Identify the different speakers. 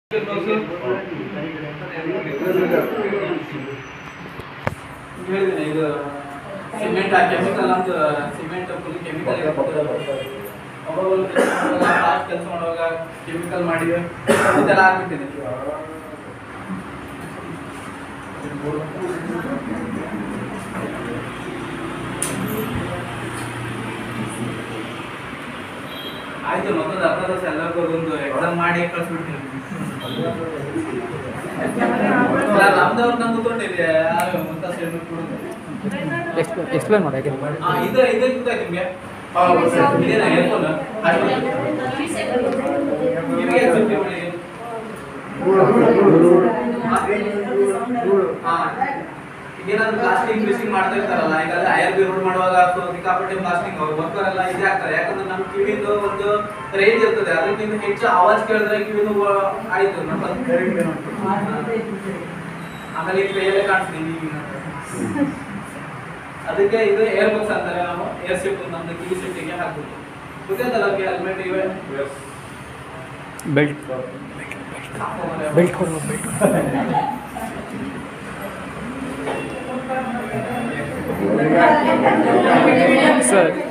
Speaker 1: ಹೇಳಿದ್ದೀನಿ ಇದು cement chemical ಅಂತ ಸಿಮೆಂಟ್ ಫುಲ್ ಕೆಮಿಕಲ್ ಒಬ್ಬೊಬ್ಬರು ಫಾಸ್ಟ್ ಕೆಲಸ ಮಾಡುವಾಗ ಕೆಮಿಕಲ್ ಮಾಡಿವೆ ಇದೆಲ್ಲ ಆಗ್ಬಿಟ್ಟಿದೆ ಆಯ್ತು ಮತ್ತೊಂದು ಅರ್ಧ ದಿವಸ ಎಲ್ಲರಿಗೂ ಒಂದು ಎಕ್ಸಾಮ್ ಮಾಡಿ ಕಳಿಸ್ಬಿಡ್ತೀನಿ ನಮ್ದವ್ರು ನಮ್ದು ತೊಗೊಂಡಿದೆ ಯಾರು ಮುಂತಾಸ್ ಹೆಣ್ಣು ಕೊಡೋದು
Speaker 2: ಎಕ್ಸ್ಪ್ಲೇನ್ ಮಾಡಿ ಯಾಕೆ
Speaker 1: ಆ, ಇದು ಇದು ಗೊತ್ತಾಯ್ತು ನಿಮ್ಗೆ ಇದೇನಾ ಏರ್ಫೋನ್ ನಿಮಗೆ ಅನ್ಸುತ್ತೆ ನೋಡಿ ಹಾ ಈಗೇನಾದ್ರು ಪ್ಲಾಸ್ಟಿಂಗ್ ಮಿಕ್ಸಿಂಗ್ ಮಾಡ್ತಾ ಇರ್ತಾರಲ್ಲ ಈಗ ಐಆರ್ ಬಿ ರೋಡ್ ಮಾಡುವಾಗ ಸೊ ಸಿಕ್ಕಾಪಟ್ಟೆ ಪ್ಲಾಸ್ಟಿಂಗ್ ವರ್ಕರ್ ಎಲ್ಲ ಇದೇ ಆಗ್ತಾರೆ ಯಾಕಂದ್ರೆ ನಮ್ಮ ಕಿವಿದು ಒಂದು ರೇಂಜ್ ಇರ್ತದೆ ಅದಕ್ಕಿಂತ ಹೆಚ್ಚು ಆವಾಜ್ ಕೇಳಿದ್ರೆ ಕಿವಿದು ಆಯ್ತು ನಮ್ಮ ಆಮೇಲೆ ಈ ಕೈಯಲ್ಲೇ ಕಾಣಿಸ್ತೀನಿ ಈಗಿನ ಅದಕ್ಕೆ ಇದು ಏರ್ ಬಾಕ್ಸ್ ಅಂತಾರೆ ನಾವು ಏರ್ ಶಿಫ್ಟ್ ನಮ್ದು ಕಿವಿ ಶಿಫ್ಟಿಗೆ ಹಾಕ್ಬೋದು ಗೊತ್ತಾಯ್ತಲ್ಲ ಹೆಲ್ಮೆಟ್ ಇವೆ
Speaker 2: ಬೆಲ್ಟ್ ಬೆಲ್ಟ್ ಕೊಡು ಬೆಲ್ಟ್ ಸರ್